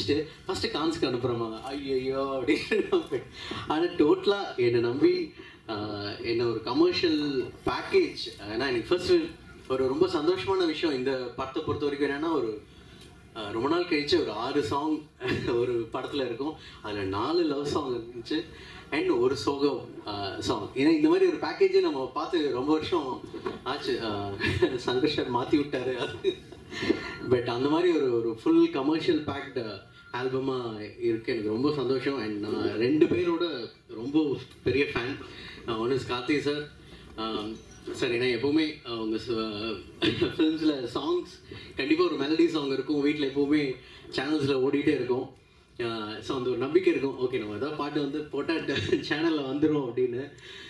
முடிச்சுட்டு ஃபஸ்ட்டு கான்ஸ்க்கு அனுப்புகிறோமா ஐயோ அப்படின்னு ஆனால் டோட்டலாக என்னை நம்பி ஆஹ், என்ன ஒரு கமர்ஷியல் பேக்கேஜ் ஏன்னா எனக்கு ஃபர்ஸ்ட் ஒரு ரொம்ப சந்தோஷமான விஷயம் இந்த படத்தை பொறுத்த வரைக்கும் என்னென்னா ஒரு ஆஹ், ரொம்ப நாள் கழிச்சு ஒரு ஆறு சாங் ஒரு படத்தில் இருக்கும் அதில் நாலு லவ் சாங் இருந்துச்சு அண்ட் ஒரு சோகம் சாங் ஏன்னா இந்த மாதிரி ஒரு பேக்கேஜை நம்ம பார்த்து ரொம்ப வருஷம் ஆச்சு ஆஹ், சங்கர் சார் மாற்றி விட்டாரு அது பட் அந்த மாதிரி ஒரு ஒரு ஃபுல் கமர்ஷியல் பேக்டு ஆல்பமாக இருக்கு எனக்கு ரொம்ப சந்தோஷம் அண்ட் நான் ரெண்டு பேரோட ரொம்ப பெரிய fan one is Karthi sir sir ஏன்னா எப்போவுமே அவங்க ஃபிலிம்ஸில் சாங்ஸ் கண்டிப்பாக ஒரு மெலடி சாங் இருக்கும் வீட்டில் எப்போவுமே சேனல்ஸில் ஓடிட்டே இருக்கும் ஸோ அந்த ஒரு நம்பிக்கை இருக்கும் ஓகே நம்ம ஏதாவது பாட்டு வந்து போட்டால் சேனலில் வந்துடும் அப்படின்னு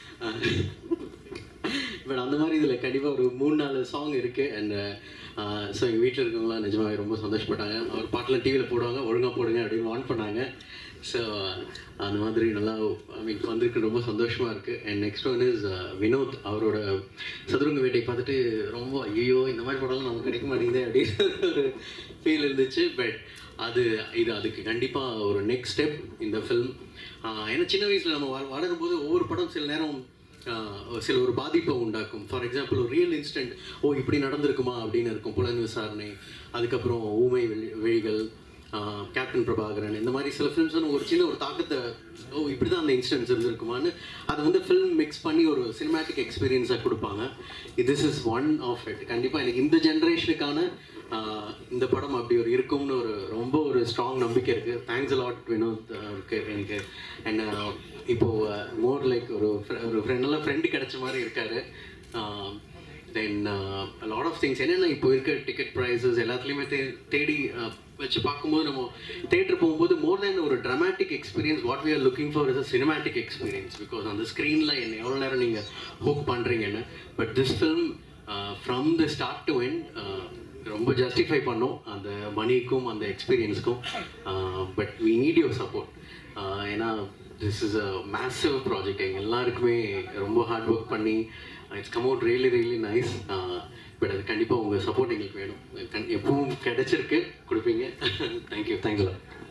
பட் அந்த மாதிரி இதில் கண்டிப்பாக ஒரு மூணு நாலு சாங் இருக்குது அண்ட் ஸோ எங்கள் வீட்டில் இருக்கவங்களாம் நிஜமாவே ரொம்ப சந்தோஷப்பட்டாங்க அவர் பாட்டெலாம் டிவியில் போடுவாங்க ஒழுங்காக போடுங்க அப்படின்னு வான் பண்ணாங்க ஸோ அந்த மாதிரி நல்லா ஐ மீன் வந்திருக்கு ரொம்ப சந்தோஷமாக இருக்குது and next one is Vinod அவரோட சதுரங்க வேட்டை பார்த்துட்டு ரொம்ப ஐயோ இந்த மாதிரி படம்லாம் நமக்கு கிடைக்க மாட்டேங்குது அப்படின்னு ஒரு ஃபீல் இருந்துச்சு பட் அது இது அதுக்கு கண்டிப்பாக ஒரு நெக்ஸ்ட் ஸ்டெப் இந்த ஃபில்ம் ஏன்னா சின்ன வயசில் நம்ம வள- வளரும்போது ஒவ்வொரு படம் சில நேரம் ஆஹ் சில ஒரு பாதிப்பை உண்டாக்கும் ஃபார் எக்ஸாம்பிள் ஒரு ரியல் இன்ஸ்டன்ட் ஓ இப்படி நடந்திருக்குமா அப்படின்னு இருக்கும் புலன் விசாரணை அதுக்கப்புறம் ஊமை வெளி- விழிகள் ஆஹ் கேப்டன் பிரபாகரன் இந்த மாதிரி சில ஃபிலிம்ஸ் வந்து ஒரு சின்ன ஒரு தாக்கத்தை ஓ இப்படி தான் அந்த இன்ஸ்டன்ஸ் இருந்திருக்குமான்னு அதை வந்து ஃபில்ம் மிக்ஸ் பண்ணி ஒரு சினிமேட்டிக் எக்ஸ்பீரியன்ஸாக கொடுப்பாங்க this is one of it கண்டிப்பாக எனக்கு இந்த ஜென்ரேஷனுக்கான ஆஹ் இந்த படம் அப்படி ஒரு இருக்கும்னு ஒரு ரொம்ப ஒரு ஸ்ட்ராங் நம்பிக்கை இருக்குது தேங்க்ஸ் லாட் வினோத் இருக்கு எனக்கு அண்ட் இப்போ மோர் லைக் ஒரு fr- ஒரு ஃப்ரெண்டெல்லாம் ஃப்ரெண்டு கிடைச்ச மாதிரி இருக்காரு தென் லாட் ஆஃப் திங்ஸ் என்னென்ன இப்போ இருக்க டிக்கெட் ப்ரைஸஸ் எல்லாத்துலேயுமே தே தேடி uh, வச்சு பார்க்கும்போது நம்ம தேட்டர் போகும்போது மோர் தேன் ஒரு dramatic experience what we are looking for is a cinematic experience because அந்த ஸ்க்ரீனில் என்ன எவ்வளோ நேரம் நீங்கள் ஹோக் பண்ணுறீங்கன்னு but this film from the start to end ரொம்ப ஜஸ்டிஃபை பண்ணோம் அந்த மணிக்கும் அந்த எக்ஸ்பீரியன்ஸ்க்கும் but we need your support ஏன்னா this is a massive project எங்கள் எல்லாருக்குமே ரொம்ப ஹார்ட் ஒர்க் பண்ணி it's come out really really nice but அது கண்டிப்பாக உங்கள் சப்போர்ட் எங்களுக்கு வேணும் கண்- எப்பவும் கிடைச்சிருக்கு கொடுப்பீங்க தேங்க்யூ தேங்க்யூ